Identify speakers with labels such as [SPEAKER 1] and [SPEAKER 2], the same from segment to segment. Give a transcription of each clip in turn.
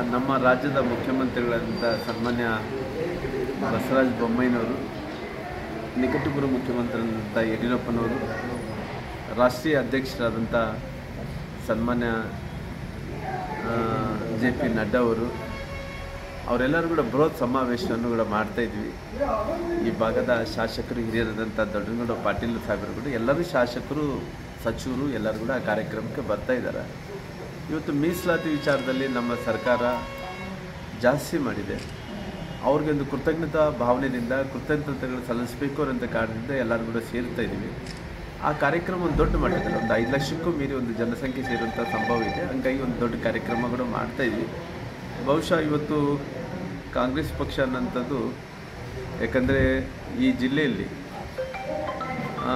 [SPEAKER 1] ನಮ್ಮ ರಾಜ್ಯದ ಮುಖ್ಯಮಂತ್ರಿಗಳಾದಂಥ ಸನ್ಮಾನ್ಯ ಬಸವರಾಜ ಬೊಮ್ಮಾಯಿನವರು ನಿಕಟಪುರ ಮುಖ್ಯಮಂತ್ರಿಯಾದಂಥ ಯಡಿಯೂರಪ್ಪನವರು ರಾಷ್ಟ್ರೀಯ ಅಧ್ಯಕ್ಷರಾದಂಥ ಸನ್ಮಾನ್ಯ ಜೆ ಪಿ ನಡ್ಡಾ ಅವರು ಅವರೆಲ್ಲರೂ ಕೂಡ ಬೃಹತ್ ಸಮಾವೇಶವನ್ನು ಕೂಡ ಮಾಡ್ತಾ ಇದ್ವಿ ಈ ಭಾಗದ ಶಾಸಕರು ಹಿರಿಯರಾದಂಥ ದೊಡ್ಡಗೌಡ ಪಾಟೀಲ್ ಸಾಹೇಬರು ಕೂಡ ಎಲ್ಲರೂ ಶಾಸಕರು ಸಚಿವರು ಎಲ್ಲರೂ ಕೂಡ ಆ ಕಾರ್ಯಕ್ರಮಕ್ಕೆ ಬರ್ತಾ ಇದ್ದಾರೆ ಇವತ್ತು ಮೀಸಲಾತಿ ವಿಚಾರದಲ್ಲಿ ನಮ್ಮ ಸರ್ಕಾರ ಜಾಸ್ತಿ ಮಾಡಿದೆ ಅವ್ರಿಗೊಂದು ಕೃತಜ್ಞತಾ ಭಾವನೆಯಿಂದ ಕೃತಜ್ಞತೆಗಳು ಸಲ್ಲಿಸಬೇಕು ಅನ್ನೋ ಕಾರಣದಿಂದ ಎಲ್ಲರೂ ಕೂಡ ಸೇರ್ತಾ ಇದ್ದೀವಿ ಆ ಕಾರ್ಯಕ್ರಮ ಒಂದು ದೊಡ್ಡ ಮಟ್ಟದಲ್ಲಿ ಒಂದು ಐದು ಲಕ್ಷಕ್ಕೂ ಮೀರಿ ಒಂದು ಜನಸಂಖ್ಯೆ ಸೇರುವಂಥ ಸಂಭವ ಇದೆ ಹಂಗಾಗಿ ಒಂದು ದೊಡ್ಡ ಕಾರ್ಯಕ್ರಮ ಕೂಡ ಮಾಡ್ತಾ ಇದ್ವಿ ಬಹುಶಃ ಇವತ್ತು ಕಾಂಗ್ರೆಸ್ ಪಕ್ಷ ಅನ್ನೋಂಥದ್ದು ಯಾಕಂದರೆ ಈ ಜಿಲ್ಲೆಯಲ್ಲಿ ಆ,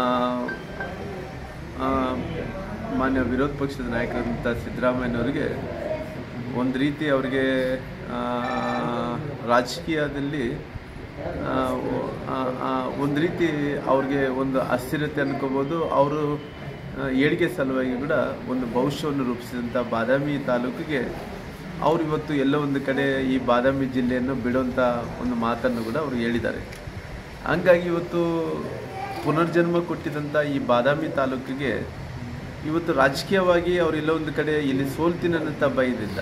[SPEAKER 1] ಆ, ಮಾನ್ಯ ವಿರೋಧ ಪಕ್ಷದ ನಾಯಕರಾದಂಥ ಸಿದ್ದರಾಮಯ್ಯನವರಿಗೆ ಒಂದು ರೀತಿ ಅವರಿಗೆ ಆ, ರಾಜಕೀಯದಲ್ಲಿ ಆ, ಒ- ಆ, ಆ, ಒಂದು ರೀತಿ ಅವ್ರಿಗೆ ಒಂದು ಅಸ್ಥಿರತೆ ಅನ್ಕೋಬೋದು ಅವರು ಏಳಿಗೆ ಸಲುವಾಗಿ ಕೂಡ ಒಂದು ಭವಿಷ್ಯವನ್ನು ರೂಪಿಸಿದಂಥ ಬಾದಾಮಿ ತಾಲೂಕಿಗೆ ಅವ್ರು ಇವತ್ತು ಎಲ್ಲೋ ಒಂದು ಕಡೆ ಈ ಬಾದಾಮಿ ಜಿಲ್ಲೆಯನ್ನು ಬಿಡುವಂಥ ಒಂದು ಮಾತನ್ನು ಕೂಡ ಅವರು ಹೇಳಿದ್ದಾರೆ ಹಂಗಾಗಿ ಇವತ್ತು ಪುನರ್ಜನ್ಮ ಕೊಟ್ಟಿದ್ದಂಥ ಈ ಬಾದಾಮಿ ತಾಲೂಕಿಗೆ ಇವತ್ತು ರಾಜಕೀಯವಾಗಿ ಅವರೆಲ್ಲ ಒಂದು ಕಡೆ ಇಲ್ಲಿ ಸೋಲ್ತಿನಂಥ ಭಯದಿಂದ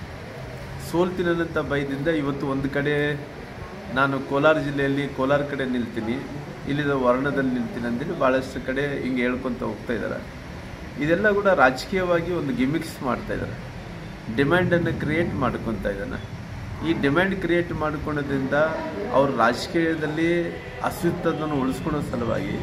[SPEAKER 1] ಸೋಲ್ತಿನಂಥ ಭಯದಿಂದ ಇವತ್ತು ಒಂದು ಕಡೆ ನಾನು ಕೋಲಾರ ಜಿಲ್ಲೆಯಲ್ಲಿ ಕೋಲಾರ ಕಡೆ ನಿಲ್ತೀನಿ ಇಲ್ಲಿದ ವರ್ಣದಲ್ಲಿ ನಿಲ್ತೀನಿ ಅಂತೇಳಿ ಭಾಳಷ್ಟು ಕಡೆ ಹಿಂಗೆ ಹೇಳ್ಕೊತ ಹೋಗ್ತಾ ಇದ್ದಾರೆ ಇದೆಲ್ಲ ಕೂಡ ರಾಜಕೀಯವಾಗಿ ಒಂದು ಗಿಮಿಕ್ಸ್ ಮಾಡ್ತಾ ಇದ್ದಾರೆ ಡಿಮ್ಯಾಂಡನ್ನು ಕ್ರಿಯೇಟ್ ಮಾಡ್ಕೊತಾ ಇದ್ದಾನೆ ಈ ಡಿಮ್ಯಾಂಡ್ ಕ್ರಿಯೇಟ್ ಮಾಡ್ಕೊಳೋದ್ರಿಂದ ಅವ್ರ ರಾಜಕೀಯದಲ್ಲಿ ಅಸ್ತಿತ್ವವನ್ನು ಉಳಿಸ್ಕೊಳ್ಳೋ ಸಲುವಾಗಿ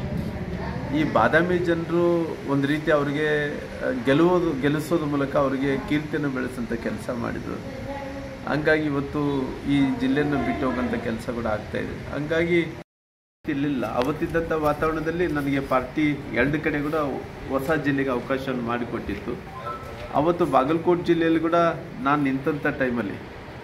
[SPEAKER 1] ಈ ಬಾದಾಮಿ ಜನರು ಒಂದು ರೀತಿ ಅವರಿಗೆ ಗೆಲ್ಲುವುದು ಗೆಲ್ಲಿಸೋದ್ರ ಮೂಲಕ ಅವರಿಗೆ ಕೀರ್ತಿಯನ್ನು ಬೆಳೆಸೋಂಥ ಕೆಲಸ ಮಾಡಿದರು ಹಂಗಾಗಿ ಇವತ್ತು ಈ ಜಿಲ್ಲೆಯನ್ನು ಬಿಟ್ಟು ಹೋಗೋಂಥ ಕೆಲಸ ಕೂಡ ಆಗ್ತಾ ಇದೆ ಹಂಗಾಗಿ ಇರಲಿಲ್ಲ ಅವತ್ತಿದ್ದಂಥ ವಾತಾವರಣದಲ್ಲಿ ನನಗೆ ಪಾರ್ಟಿ ಎರಡು ಕಡೆ ಕೂಡ ಹೊಸ ಜಿಲ್ಲೆಗೆ ಅವಕಾಶವನ್ನು ಮಾಡಿಕೊಟ್ಟಿತ್ತು ಅವತ್ತು ಬಾಗಲಕೋಟೆ ಜಿಲ್ಲೆಯಲ್ಲಿ ಕೂಡ ನಾನು ನಿಂತಂಥ ಟೈಮಲ್ಲಿ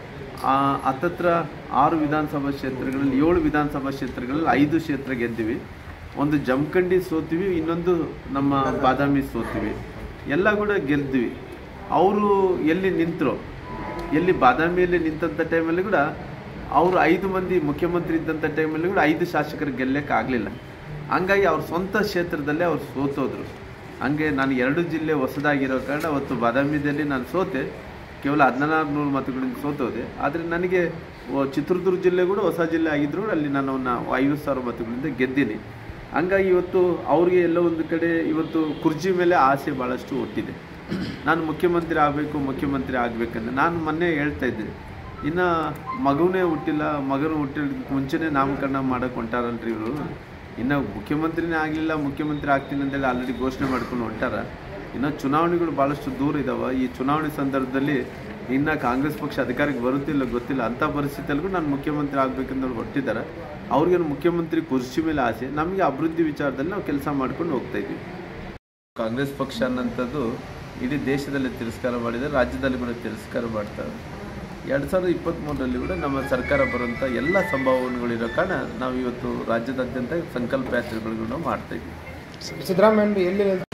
[SPEAKER 1] ಹತ್ತತ್ರ ಆರು ವಿಧಾನಸಭಾ ಕ್ಷೇತ್ರಗಳಲ್ಲಿ ಏಳು ವಿಧಾನಸಭಾ ಕ್ಷೇತ್ರಗಳಲ್ಲಿ ಐದು ಕ್ಷೇತ್ರ ಗೆದ್ದಿವಿ ಒಂದು ಜಮಖಂಡಿ ಸೋತೀವಿ ಇನ್ನೊಂದು ನಮ್ಮ ಬಾದಾಮಿ ಸೋತೀವಿ ಎಲ್ಲ ಕೂಡ ಗೆದ್ದಿವಿ ಅವರು ಎಲ್ಲಿ ನಿಂತರು ಎಲ್ಲಿ ಬಾದಾಮಿಯಲ್ಲಿ ನಿಂತಂಥ ಟೈಮಲ್ಲಿ ಕೂಡ ಅವರು ಐದು ಮಂದಿ ಮುಖ್ಯಮಂತ್ರಿ ಇದ್ದಂಥ ಟೈಮಲ್ಲಿ ಕೂಡ ಐದು ಶಾಸಕರು ಗೆಲ್ಲಕ್ಕೆ ಆಗಲಿಲ್ಲ ಹಂಗಾಗಿ ಅವ್ರ ಸ್ವಂತ ಕ್ಷೇತ್ರದಲ್ಲೇ ಅವ್ರು ಸೋತೋದ್ರು ಹಂಗೆ ನಾನು ಎರಡು ಜಿಲ್ಲೆ ಹೊಸದಾಗಿರೋ ಕಾರಣ ಅವತ್ತು ಬಾದಾಮಿದಲ್ಲಿ ನಾನು ಸೋತೆ ಕೇವಲ ಹದಿನಾರು ನೂರು ಮತಗಳಿಂದ ಸೋತೋದೆ ಆದರೆ ನನಗೆ ಓ- ಚಿತ್ರದುರ್ಗ ಜಿಲ್ಲೆ ಕೂಡ ಹೊಸ ಜಿಲ್ಲೆ ಆಗಿದ್ರು ಕೂಡ ಅಲ್ಲಿ ನಾನು ಅವನ್ನ ಐವತ್ತು ಸಾವಿರ ಮತಗಳಿಂದ ಗೆದ್ದೀನಿ ಹಂಗಾಗಿ ಇವತ್ತು ಅವ್ರಿಗೆ ಎಲ್ಲೋ ಒಂದು ಕಡೆ ಇವತ್ತು ಕುರ್ಚಿ ಮೇಲೆ ಆಸೆ ಭಾಳಷ್ಟು ಹುಟ್ಟಿದೆ ನಾನು ಮುಖ್ಯಮಂತ್ರಿ ಆಗಬೇಕು ಮುಖ್ಯಮಂತ್ರಿ ಆಗಬೇಕಂದ್ರೆ ನಾನು ಮೊನ್ನೆ ಹೇಳ್ತಾ ಇದ್ದೆ ಇನ್ನು ಮಗುನೇ ಹುಟ್ಟಿಲ್ಲ ಮಗನು ಹುಟ್ಟಿರೋದಕ್ಕೆ ಮುಂಚೆನೇ ನಾಮಕರಣ ಮಾಡೋಕೆ ಹೊಂಟಾರಲ್ರಿ ಇವರು ಇನ್ನು ಮುಖ್ಯಮಂತ್ರಿನೇ ಆಗಲಿಲ್ಲ ಮುಖ್ಯಮಂತ್ರಿ ಆಗ್ತೀನಿ ಅಂತೇಳಿ ಆಲ್ರೆಡಿ ಘೋಷಣೆ ಮಾಡ್ಕೊಂಡು ಹೊಂಟಾರ ಇನ್ನು ಚುನಾವಣೆಗಳು ಭಾಳಷ್ಟು ದೂರ ಇದ್ದಾವೆ ಈ ಚುನಾವಣೆ ಸಂದರ್ಭದಲ್ಲಿ ಇನ್ನು ಕಾಂಗ್ರೆಸ್ ಪಕ್ಷ ಅಧಿಕಾರಕ್ಕೆ ಬರುತ್ತಿಲ್ಲ ಗೊತ್ತಿಲ್ಲ ಅಂಥ ಪರಿಸ್ಥಿತಿಯಲ್ಲಿಗೂ ನಾನು ಮುಖ್ಯಮಂತ್ರಿ ಆಗಬೇಕಂತ ಹೊಟ್ಟಿದ್ದಾರೆ ಅವ್ರಿಗೇನು ಮುಖ್ಯಮಂತ್ರಿ ಕುರ್ಚಿ ಮೇಲೆ ಆಸೆ ನಮಗೆ ಅಭಿವೃದ್ಧಿ ವಿಚಾರದಲ್ಲಿ ನಾವು ಕೆಲಸ ಮಾಡ್ಕೊಂಡು ಹೋಗ್ತಾ ಇದ್ದೀವಿ ಕಾಂಗ್ರೆಸ್ ಪಕ್ಷ ಅನ್ನೋಂಥದ್ದು ಇಡೀ ದೇಶದಲ್ಲಿ ತಿರಸ್ಕಾರ ಮಾಡಿದೆ ರಾಜ್ಯದಲ್ಲಿ ಕೂಡ ತಿರಸ್ಕಾರ ಮಾಡ್ತಾರೆ ಎರಡು ಸಾವಿರದ ಇಪ್ಪತ್ತ್ಮೂರರಲ್ಲಿ ಕೂಡ ನಮ್ಮ ಸರ್ಕಾರ ಬರುವಂಥ ಎಲ್ಲ ಸಂಭಾವನೆಗಳಿರೋ ಕಾರಣ ನಾವು ಇವತ್ತು ರಾಜ್ಯದಾದ್ಯಂತ ಸಂಕಲ್ಪ ಯಾತ್ರೆಗಳನ್ನು ಮಾಡ್ತಾ ಇದ್ದೀವಿ
[SPEAKER 2] ಸಿದ್ದರಾಮಯ್ಯ ಎಲ್ಲಿ